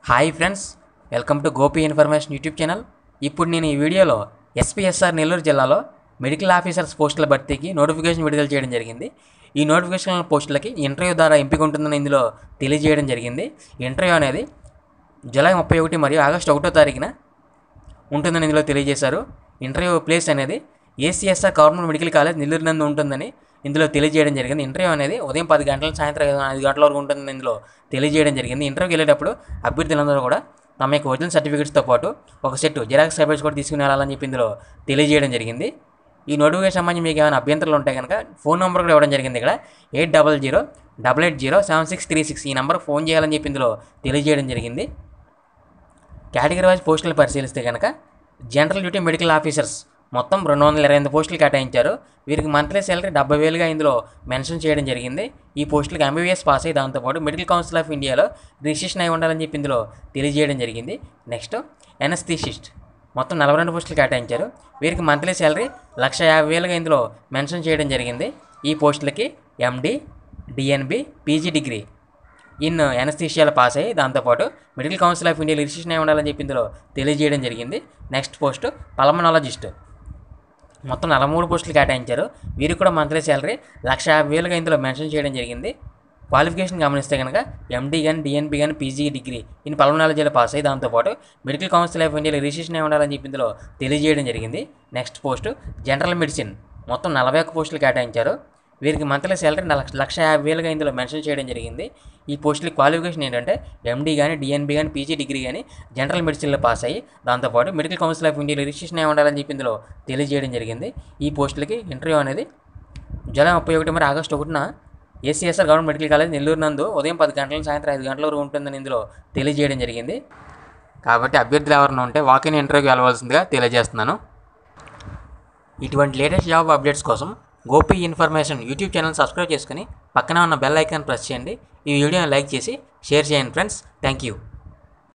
hi friends welcome to Gopi information YouTube channel ఇప్పుడు నేను ఈ వీడియోలో ఎస్పీఎస్ఆర్ నెల్లూరు జిల్లాలో మెడికల్ ఆఫీసర్స్ పోస్టుల భర్తీకి నోటిఫికేషన్ విడుదల చేయడం జరిగింది ఈ నోటిఫికేషన్ పోస్టులకి ఇంటర్వ్యూ ద్వారా ఎంపిక ఉంటుందని ఇందులో తెలియజేయడం జరిగింది ఇంటర్వ్యూ అనేది జూలై ముప్పై ఒకటి మరియు ఆగస్టు ఒకటో తారీఖున ఉంటుందని ఇందులో తెలియజేశారు ఇంటర్వ్యూ ప్లేస్ అనేది A C S R government medical college Nellore నందు ఉంటుందని ఇందులో తెలియజేయడం జరిగింది ఇంటర్వ్యూ అనేది ఉదయం పది గంటల సాయంత్రం ఐదు ఐదు గంటల వరకు ఉంటుందని ఇందులో తెలియజేయడం జరిగింది ఇంటర్వ్యూకి వెళ్ళేటప్పుడు అభ్యర్థులందరూ కూడా తమ యొక్క ఒరిజినల్ సర్టిఫికేట్స్తో పాటు ఒక సెట్ జిరాక్స్ సర్టిఫికేట్స్ కూడా తీసుకుని వెళ్ళాలని చెప్పి ఇందులో తెలియజేయడం జరిగింది ఈ నోటిఫికేషన్ సంబంధించి మీకు ఏమైనా అభ్యంతరాలు ఉంటే కనుక ఫోన్ నెంబర్ కూడా ఇవ్వడం జరిగింది ఇక్కడ eight double zero double eight zero seven six three six ఈ నెంబర్ ఫోన్ చేయాలని చెప్పి ఇందులో తెలియజేయడం జరిగింది కేటగిరీ వైజ్ పోస్టులను పరిశీలిస్తే కనుక జనరల్ డ్యూటీ మెడికల్ ఆఫీసర్స్ మొత్తం రెండు వందల ఇరవై ఎనిమిది పోస్టులు కేటాయించారు వీరికి మంత్లీ శాలరీ డెబ్బై వేలుగా ఇందులో మెన్షన్ చేయడం జరిగింది ఈ పోస్టులకు ఎంబీబీఎస్ పాస్ అయ్యి దాంతోపాటు మెడికల్ కౌన్సిల్ ఆఫ్ ఇండియాలో రిజిస్ట్రేషన్ అయి ఉండాలని చెప్పి ఇందులో తెలియజేయడం జరిగింది నెక్స్ట్ ఎనస్థీషిస్ట్ మొత్తం నలభై రెండు పోస్టులు కేటాయించారు వీరికి మంత్లీ శాలరీ లక్ష యాభై వేలుగా ఇందులో మెన్షన్ చేయడం జరిగింది ఈ పోస్టులకి M D D N B P G degree in ఎనస్థీషియాలో పాస్ అయ్యి దాంతోపాటు medical council of India registration అయి ఉండాలని చెప్పి ఇందులో తెలియజేయడం జరిగింది నెక్స్ట్ పోస్ట్ పల్మనాలజిస్ట్ మొత్తం నలభై మూడు పోస్టులు కేటాయించారు వీరికి కూడా మంత్లీ శాలరీ లక్ష యాభై వేలుగా ఇందులో మెన్షన్ చేయడం జరిగింది క్వాలిఫికేషన్ గమనిస్తే కనుక ఎండీ కానీ డిఎన్పి కానీ పీజీ డిగ్రీ ఇన్ పల్మనాలజీలో పాస్ అయ్యి దాంతోపాటు మెడికల్ కౌన్సిల్ ఆఫ్ ఇండియాలో రిజిస్ట్రేషన్ అయి ఉండాలని చెప్పి ఇందులో తెలియజేయడం జరిగింది నెక్స్ట్ పోస్ట్ జనరల్ మెడిసిన్ మొత్తం నలభై ఒక్క పోస్టులు కేటాయించారు వీరికి మంత్లీ శాలరీ లక్ష లక్ష యాభై వేలుగా ఇందులో మెన్షన్ చేయడం జరిగింది ఈ పోస్టులకి క్వాలిఫికేషన్ ఏంటంటే ఎండీ కానీ డిఎన్బి కానీ పీజీ డిగ్రీ కానీ జనరల్ మెడిసిన్లో పాస్ అయ్యి దాంతోపాటు మెడికల్ కౌన్సిల్ ఆఫ్ ఇండియాలో రిజిస్ట్రేషన్ అయి ఉండాలని చెప్పి ఇందులో తెలియజేయడం జరిగింది ఈ పోస్టులకి ఇంటర్వ్యూ అనేది జూలై ముప్పై ఒకటి మరి ఆగస్టు ఒకటిన A C S R government medical college Nellore నందు ఉదయం పది గంటల సాయంత్రం ఐదు గంటల వరకు ఉంటుందని ఇందులో తెలియజేయడం జరిగింది కాబట్టి అభ్యర్థులు ఎవరైనా ఉంటే వాకిన్ ఇంటర్వ్యూకి వెళ్ళవలసిందిగా తెలియజేస్తున్నాను ఇటువంటి లేటెస్ట్ జాబ్ అప్డేట్స్ కోసం Gopi information YouTube channel subscribe చేసుకుని పక్కన ఉన్న బెల్ ఐకాన్ ప్రెస్ చేయండి ఈ వీడియోని లైక్ చేసి షేర్ చేయండి ఫ్రెండ్స్ థ్యాంక్ యూ